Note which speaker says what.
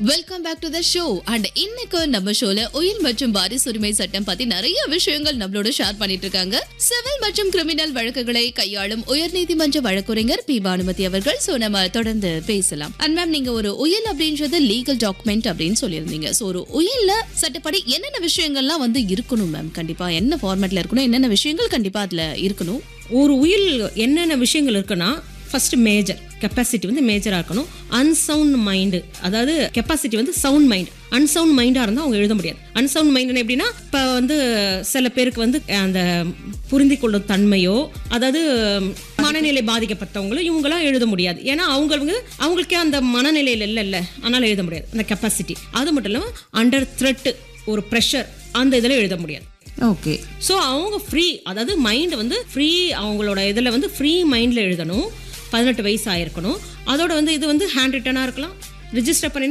Speaker 1: welcome back to the show and இன்னைக்கு நம்ம ஷோல உயில் மற்றும் வாரிசு உரிமை சட்டம் பத்தி நிறைய விஷயங்கள் நம்மளோட ஷேர் பண்ணிட்டு இருக்காங்க சிவில் மற்றும் கிரிமினல் வழக்குகளை கையாளும் உயர்நீதிமன்ற வழக்குரைஞர் பி பானுமதி அவர்கள் சோ நம்ம தொடர்ந்து பேசலாம் அண்ட் மேம் நீங்க ஒரு உயில் அப்படின்றது லீகல் டாக்குமெண்ட் அப்படின்னு சொல்லியிருந்தீங்க சோ ஒரு உயில்ல சட்டப்படி என்னென்ன விஷயங்கள்லாம் வந்து இருக்கணும் மேம் கண்டிப்பா என்ன ஃபார்மேட்ல இருக்கணும் என்னென்ன விஷயங்கள் கண்டிப்பா அதுல இருக்கணும்
Speaker 2: ஒரு உயில் என்னென்ன விஷயங்கள் இருக்குன்னா ஃபர்ஸ்ட் மேஜர் கெப்பாசிட்டி வந்து மேஜராக இருக்கணும் அன்சவுண்ட் மைண்டு அதாவது கெப்பாசிட்டி வந்து சவுண்ட் மைண்ட் அன்சவுண்ட் மைண்டாக இருந்தால் அவங்க எழுத முடியாது அன்சவுண்ட் மைண்டுன்னு எப்படின்னா இப்போ வந்து சில பேருக்கு வந்து அந்த புரிந்து கொள்ளும் தன்மையோ அதாவது மனநிலை பாதிக்கப்பட்டவங்களும் இவங்களாம் எழுத முடியாது ஏன்னா அவங்களுக்கு அவங்களுக்கே அந்த மனநிலையில் இல்லைல்ல அதனால் எழுத முடியாது அந்த கெப்பாசிட்டி அது மட்டும் இல்லாமல் அண்டர் த்ரெட்டு ஒரு ப்ரெஷர் அந்த இதில் எழுத முடியாது
Speaker 1: ஓகே
Speaker 2: ஸோ அவங்க ஃப்ரீ அதாவது மைண்ட் வந்து ஃப்ரீ அவங்களோட இதில் வந்து ஃப்ரீ மைண்டில் எழுதணும் பதினெட்டு வயசு ஆயிருக்கணும் அதோட வந்து இது வந்து ஹேண்ட் ரிட்டனாக இருக்கலாம் ரிஜிஸ்டர் பண்ணி